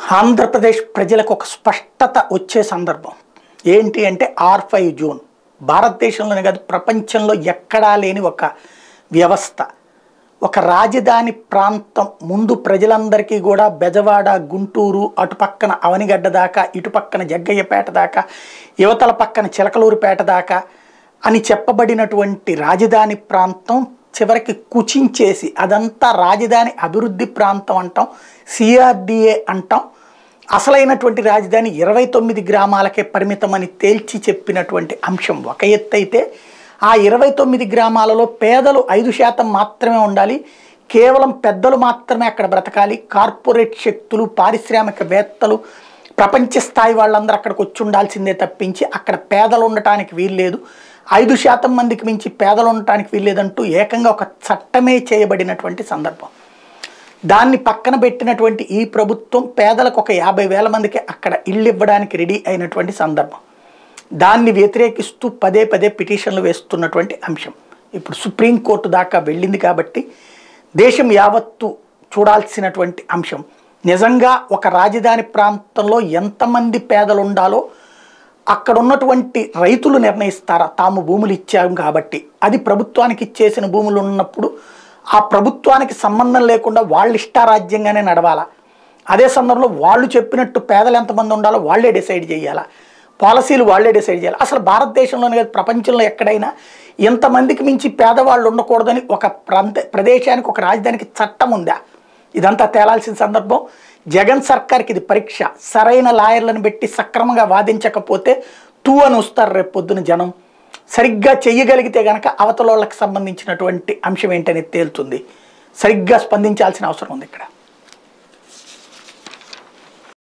ఆంధ్రప్రదేశ్ ప్రజలకు ఒక స్పష్టత వచ్చే సందర్భం ఏంటి అంటే ఆర్ ఫైవ్ జూన్ భారతదేశంలోనే కాదు ప్రపంచంలో ఎక్కడా లేని ఒక వ్యవస్థ ఒక రాజధాని ప్రాంతం ముందు ప్రజలందరికీ కూడా బెజవాడ గుంటూరు అటుపక్కన అవనిగడ్డ దాకా ఇటుపక్కన జగ్గయ్యపేట దాకా యువతల పక్కన చిలకలూరుపేట దాకా అని చెప్పబడినటువంటి రాజధాని ప్రాంతం చివరికి కుచించేసి అదంతా రాజధాని అభివృద్ధి ప్రాంతం అంటాం సిఆర్డిఏ అంటాం అసలైనటువంటి రాజధాని ఇరవై తొమ్మిది గ్రామాలకే పరిమితమని తేల్చి చెప్పినటువంటి అంశం ఒక ఎత్తు అయితే ఆ ఇరవై తొమ్మిది గ్రామాలలో పేదలు ఐదు శాతం మాత్రమే ఉండాలి కేవలం పెద్దలు మాత్రమే అక్కడ బ్రతకాలి కార్పొరేట్ శక్తులు పారిశ్రామికవేత్తలు ప్రపంచ స్థాయి వాళ్ళందరూ అక్కడికి వచ్చి ఉండాల్సిందే తప్పించి అక్కడ పేదలు ఉండటానికి వీల్లేదు ఐదు శాతం మందికి మించి పేదలు ఉండటానికి వీల్లేదంటూ ఏకంగా ఒక చట్టమే చేయబడినటువంటి సందర్భం దాన్ని పక్కన పెట్టినటువంటి ఈ ప్రభుత్వం పేదలకు ఒక యాభై వేల మందికి అక్కడ ఇల్లు ఇవ్వడానికి రెడీ అయినటువంటి సందర్భం దాన్ని వ్యతిరేకిస్తూ పదే పదే పిటిషన్లు వేస్తున్నటువంటి అంశం ఇప్పుడు సుప్రీంకోర్టు దాకా వెళ్ళింది కాబట్టి దేశం యావత్తు చూడాల్సినటువంటి అంశం నిజంగా ఒక రాజధాని ప్రాంతంలో ఎంతమంది పేదలు ఉండాలో అక్కడ ఉన్నటువంటి రైతులు నిర్ణయిస్తారా తాము భూములు ఇచ్చాం కాబట్టి అది ప్రభుత్వానికి ఇచ్చేసిన భూములు ఉన్నప్పుడు ఆ ప్రభుత్వానికి సంబంధం లేకుండా వాళ్ళ ఇష్టారాజ్యంగానే నడవాలా అదే సందర్భంలో వాళ్ళు చెప్పినట్టు పేదలు ఎంతమంది ఉండాలో వాళ్ళే డిసైడ్ చేయాలా పాలసీలు వాళ్ళే డిసైడ్ చేయాలి అసలు భారతదేశంలోనే కాదు ప్రపంచంలో ఎక్కడైనా ఎంతమందికి మించి పేదవాళ్ళు ఉండకూడదని ఒక ప్రాంత ప్రదేశానికి ఒక రాజధానికి చట్టం ఉందా ఇదంతా తేలాల్సిన సందర్భం జగన్ సర్కార్కి ఇది పరీక్ష సరైన లాయర్లను పెట్టి సక్రమంగా వాదించకపోతే తూ అని వస్తారు రేపు పొద్దున జనం సరిగ్గా చెయ్యగలిగితే గనక అవతలోళ్ళకి సంబంధించినటువంటి అంశం ఏంటనేది తేలుతుంది సరిగ్గా స్పందించాల్సిన అవసరం ఉంది ఇక్కడ